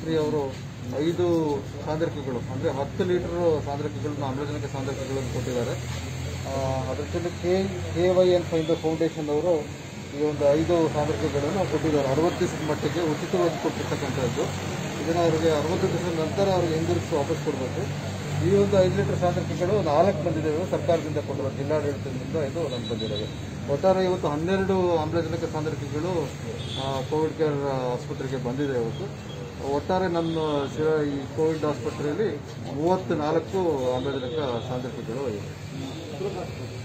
ಆಸ್ಪತ್ರೆ ಅವರು ಐದು ಸಾಂದ್ರಿಕೆಗಳು ಅಂದರೆ ಹತ್ತು ಲೀಟರ್ ಸಾಂದ್ರಿಕೆಗಳನ್ನ ಆಮ್ಲಜನಕ ಸಾಂದ್ರಿಕೆಗಳನ್ನು ಕೊಟ್ಟಿದ್ದಾರೆ ಆ, ಅದ್ರ ಜೊತೆ K K Y N five foundation ಅವರು ಈ ಒಂದು ಐದು ಸಾಂದ್ರಿಕೆಗಳನ್ನು ಕೊಟ್ಟಿದ್ದಾರೆ ಅರವತ್ತು ದಿವಸದ ಮಟ್ಟಿಗೆ ಉಚಿತವಾಗಿ ಕೊಟ್ಟಿರ್ತಕ್ಕಂಥದ್ದು ಇದನ್ನು ಅವರಿಗೆ ಅರವತ್ತು ದಿವಸದ ನಂತರ ಅವ್ರಿಗೆ ಹಿಂದಿರುಗಿಸಿ ವಾಪಸ್ ಕೊಡಬೇಕು ಈ ಒಂದು ಐದು ಲೀಟರ್ ಸಾಂದ್ರಿಕೆಗಳು ನಾಲ್ಕು ಬಂದಿದ್ದಾವೆ ಸರ್ಕಾರದಿಂದ ಕೊಟ್ಟಿರೋ ಜಿಲ್ಲಾಡಳಿತದಿಂದ ಇದು ನಮ್ಗೆ ಬಂದಿದ್ದಾವೆ ಒಟ್ಟಾರೆ ಇವತ್ತು ಹನ್ನೆರಡು ಆಮ್ಲಜನಕ ಸಾಂದ್ರಿಕೆಗಳು ಆ, ಕೋವಿಡ್ ಕೇರ್ ಆಸ್ಪತ್ರೆಗೆ ಬಂದಿದೆ ಇವತ್ತು ಒಟ್ಟಾರೆ ನಮ್ಮ ಶಿವ ಈ ಕೋವಿಡ್ ಆಸ್ಪತ್ರೆಯಲ್ಲಿ ಮೂವತ್ತು ನಾಲ್ಕು ಆಮ್ಲಜನಕ ಸಾಂದ್ರಿಕೆಗಳು ಇವೆ